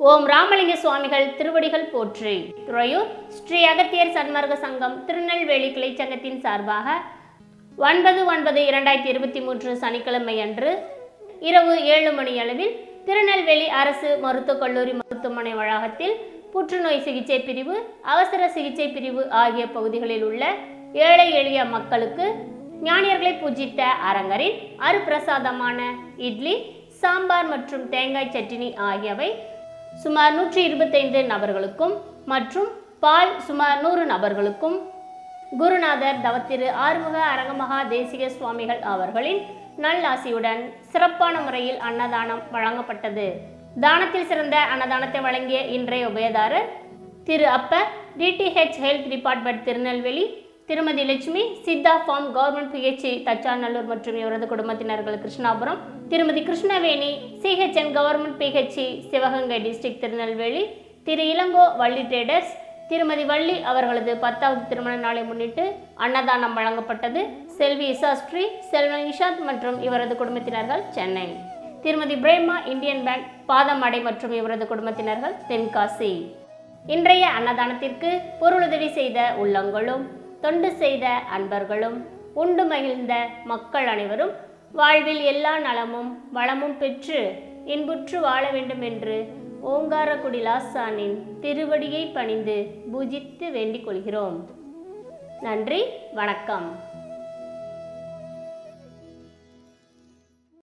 ஓம் ராமலிங்க சுவாமிகள் திருவடிகள் போற்றி துறையூர் ஸ்ரீ அகத்தியர் சன்மார்க்க சங்கம் திருநெல்வேலி கிளைச்சங்கத்தின் சார்பாக ஒன்பது ஒன்பது இரண்டாயிரத்தி இருபத்தி மூன்று சனிக்கிழமை அன்று இரவு ஏழு மணி அளவில் திருநெல்வேலி அரசு மருத்துவக் கல்லூரி மருத்துவமனை வளாகத்தில் புற்றுநோய் சிகிச்சை பிரிவு அவசர சிகிச்சை பிரிவு ஆகிய பகுதிகளில் உள்ள ஏழை எளிய மக்களுக்கு ஞானியர்களை பூஜித்த அரங்கரின் அருப்பிரசாதமான இட்லி சாம்பார் மற்றும் தேங்காய் சட்னி ஆகியவை சுமார் நூற்றி இருபத்தைந்து நபர்களுக்கும் மற்றும் பால் சுமார் நூறு நபர்களுக்கும் குருநாதர் தவத்திரு ஆறுமுக அரங்கமகா தேசிக சுவாமிகள் அவர்களின் நல்லாசியுடன் சிறப்பான முறையில் அன்னதானம் வழங்கப்பட்டது தானத்தில் சிறந்த அன்னதானத்தை வழங்கிய இன்றைய உபயதாரர் திரு அப்ப DTH health department Tirunelveli Thirumathi Lakshmi Siddha pharm government PHC Thachanallur மற்றும் இவரது குடும்பத்தினர்கள் Krishnapuram Thirumathi Krishnaveni CHN government PHC Sivagangai district Tirunelveli Thiru Ilango Valli traders Thirumathi Valli அவர்களது பத்தாவது திருமண நாளை முன்னிட்டு அன்னதானம் வழங்கப்பட்டது செல்வி இசாஸ்ட்ரி செல்வன் நிஷாந்த் மற்றும் இவரது குடும்பத்தினர்கள் சென்னை திருமதி பிரேமா இந்தியன் பேங்க் பாதமடை மற்றும் இவரது குடும்பத்தினர்கள் தென்காசி இன்றைய அன்னதானத்திற்கு பொருளுதவி செய்த உள்ளங்களும் தொண்டு செய்த அன்பர்களும் உண்டு மகிழ்ந்த மக்கள் அனைவரும் வாழ்வில் எல்லா நலமும் வளமும் பெற்று இன்புற்று வாழ வேண்டும் என்று ஓங்காரக்குடி லாசானின் திருவடியை பணிந்து பூஜித்து வேண்டிக் கொள்கிறோம் நன்றி வணக்கம்